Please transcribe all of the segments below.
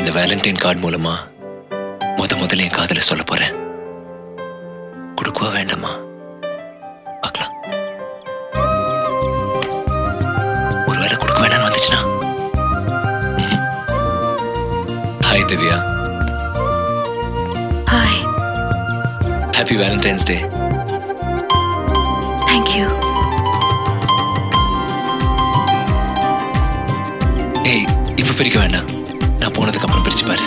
இந்த Valentine card மூலமா முத முதல்ல என் காதல சொல்ல போறேன் கொடுக்கவா வேண்டாமா பார்க்கலாம் ஒருவேளை கொடுக்க வேண்டாம்னு வந்துச்சுன்னா hi Divya hi happy Valentine's day thank you ஏய் இப்ப பிரிக்க வேண்டாம் நான் போனதுக்கு அப்புறம் பிரிச்சு பாரு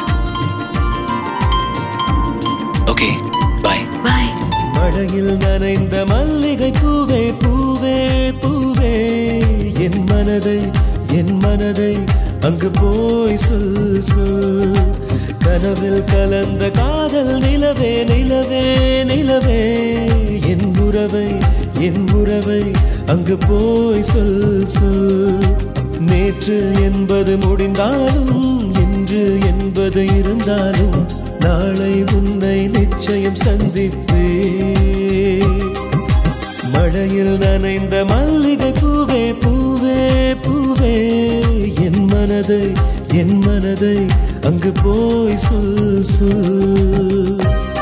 ஓகே பாய் பாய் மழையில் நனைந்த மல்லிகை பூவே பூவே பூவே என் மனதை என் மனதை அங்கு போய் சொல் சொல் கனவில் கலந்த காதல் நிலவே நிலவே நிலவே என் உறவை என் உறவை அங்கு போய் சொல் சொல் நேற்று என்பது முடிந்தாலும் இன்று என்பது இருந்தாலும் நாளை உன்னை நிச்சயம் சந்திப்பே மழையில் நனைந்த மல்லிகை பூவே பூவே பூவே என் மனதை என் மனதை அங்கு போய் சொல் சொல்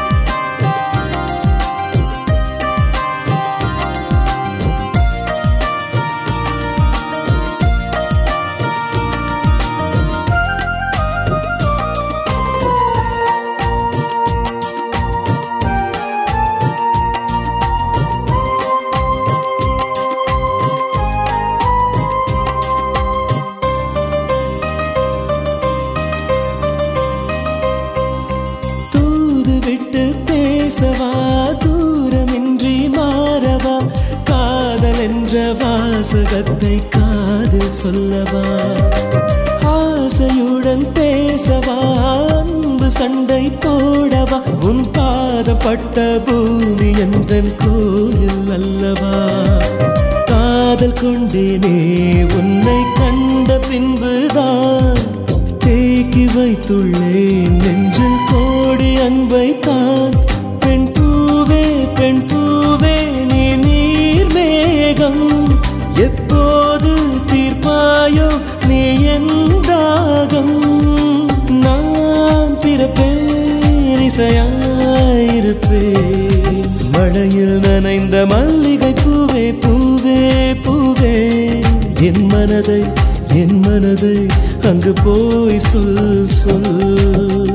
தூது விட்டு பேசவா தூரமின்றி மாறவா காதல் என்ற வாசகத்தை காதில் சொல்லவா ஆசையுடன் பேசவா அன்பு சண்டை போடவா உன் பாதப்பட்ட பூமி எந்தன் கோயில் அல்லவா காதல் கொண்டேனே உன்னை கண்ட பின்புதான் தேக்கி வைத்துள்ளேன் நெஞ்சில் கோடி அன்பை தான் பெண் பூவே பெண் பூவே நீ நீர் மேகம் எப்போது தீர்ப்பாயோ நீ என் தாகம் நான் பிறப்பேன் இசையாயிருப்பேன் மழையில் நனைந்த மல்லிகை பூவே பூவே பூவே என் மனதை என் மனதை அங்கு போய் சொல் சொல்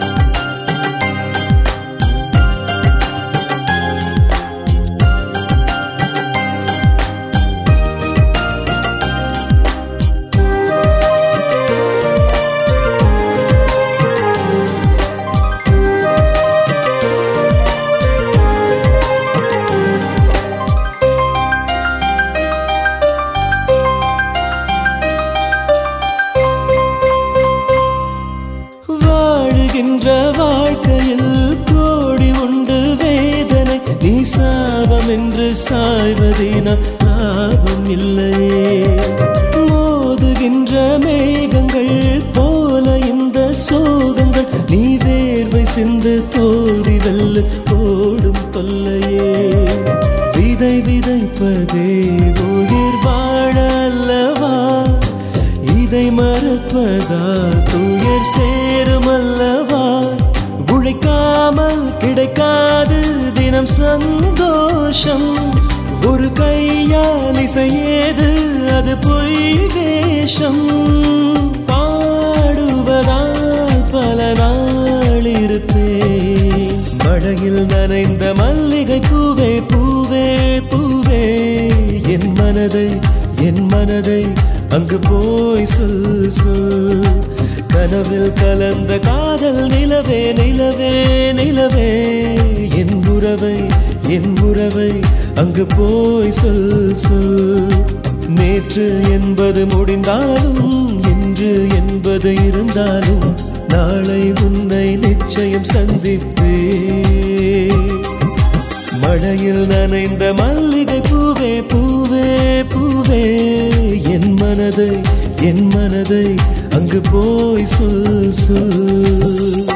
வாழுகின்ற வாழ்க்கையில் கோடி உண்டு வேதனை நீ சாபம் என்று சாய்வதினால் லாபம் இல்லையே மோதுகின்ற மேகங்கள் போல இந்த சோகங்கள் நீ வேர்வை சிந்து தோல்வி வெல்ல ஓடும் தொல்லையே விதை விதைப்பதே உயிர் வாழ அல்லவா இதை மறப்பதா துயர் சேரும் அல்லவா உழைக்காமல் கிடைக்காது தினம் சந்தோஷம் ஒரு கையால் இசையேது அது பொய் வேஷம் பாடுவதால் பல நாள் இருப்பேன் மழையில் நனைந்த மல்லிகை பூவே பூவே பூவே என் மனதை என் மனதை அங்கு போய் சொல் சொல் கனவில் கலந்த காதல் நிலவே நிலவே நிலவே என் உறவை என் உறவை அங்கு போய் சொல் சொல் நேற்று என்பது முடிந்தாலும் இன்று என்பது இருந்தாலும் நாளை உன்னை நிச்சயம் சந்திப்பே மழையில் நனைந்த மல்லிகை பூவே பூவே பூவே என் மனதை என் மனதை அங்கு போய் சொல் சொல்